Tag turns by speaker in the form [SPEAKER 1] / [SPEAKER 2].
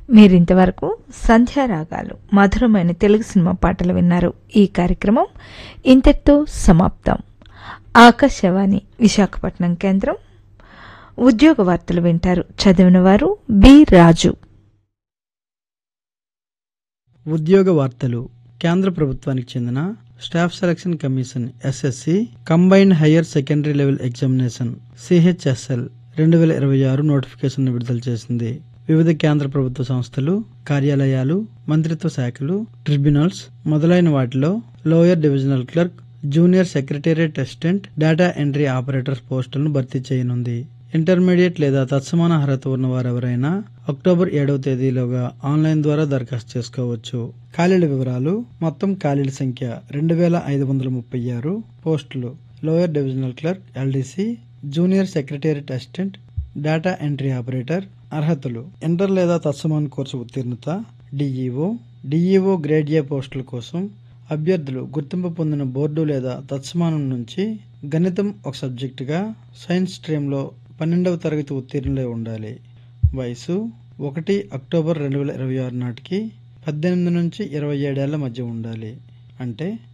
[SPEAKER 1] మీరింతవరకు సంధ్యారాగాలు మధురమైన తెలుగు సినిమా పాటలు విన్నారు ఈ కార్యక్రమం ఇంతటితో సమాప్తం ఆకాశవాణి విశాఖపట్నం కేంద్రం ఉద్యోగ వార్తలు వింటారు చదివిన వారు బి రాజు
[SPEAKER 2] ఉద్యోగ వార్తలు కేంద్ర ప్రభుత్వానికి చెందిన staff selection commission SSC combined higher secondary level examination CHSL రెండు వేల ఇరవై ఆరు నోటిఫికేషన్ విడుదల చేసింది వివిధ కేంద్ర ప్రభుత్వ సంస్థలు కార్యాలయాలు మంత్రిత్వ శాఖలు ట్రిబ్యునల్స్ మొదలైన వాటిలో lower divisional clerk junior secretariat assistant data entry operators పోస్టులను భర్తీ చేయనుంది ఇంటర్మీడియట్ లేదా తత్సమాన అర్హత ఉన్న వారెవరైనా అక్టోబర్ ఏడవ తేదీలోగా ఆన్లైన్ ద్వారా దరఖాస్తు చేసుకోవచ్చు ఖాళీల వివరాలు మొత్తం ఖాళీల సంఖ్య రెండు వేల ఐదు వందల ముప్పై ఆరు పోస్టులు lower divisional clerk LDC junior secretariat assistant data entry operator అర్హతలు ఇంటర్ లేదా తత్సమాన కోర్సు ఉత్తీర్ణత డిఈఓ డిఈఓ గ్రేడ్ ఏ పోస్టుల కోసం అభ్యర్థులు గుర్తింపు పొందిన బోర్డు లేదా తత్సమానం నుంచి గణితం ఒక సబ్జెక్టుగా సైన్స్ స్ట్రీమ్లో పన్నెండవ తరగతి ఉత్తీర్ణులై ఉండాలి వయసు ఒకటి అక్టోబర్ రెండు వేల ఇరవై ఆరు నాటికి పద్దెనిమిది నుంచి ఇరవై ఏడేళ్ల మధ్య ఉండాలి అంటే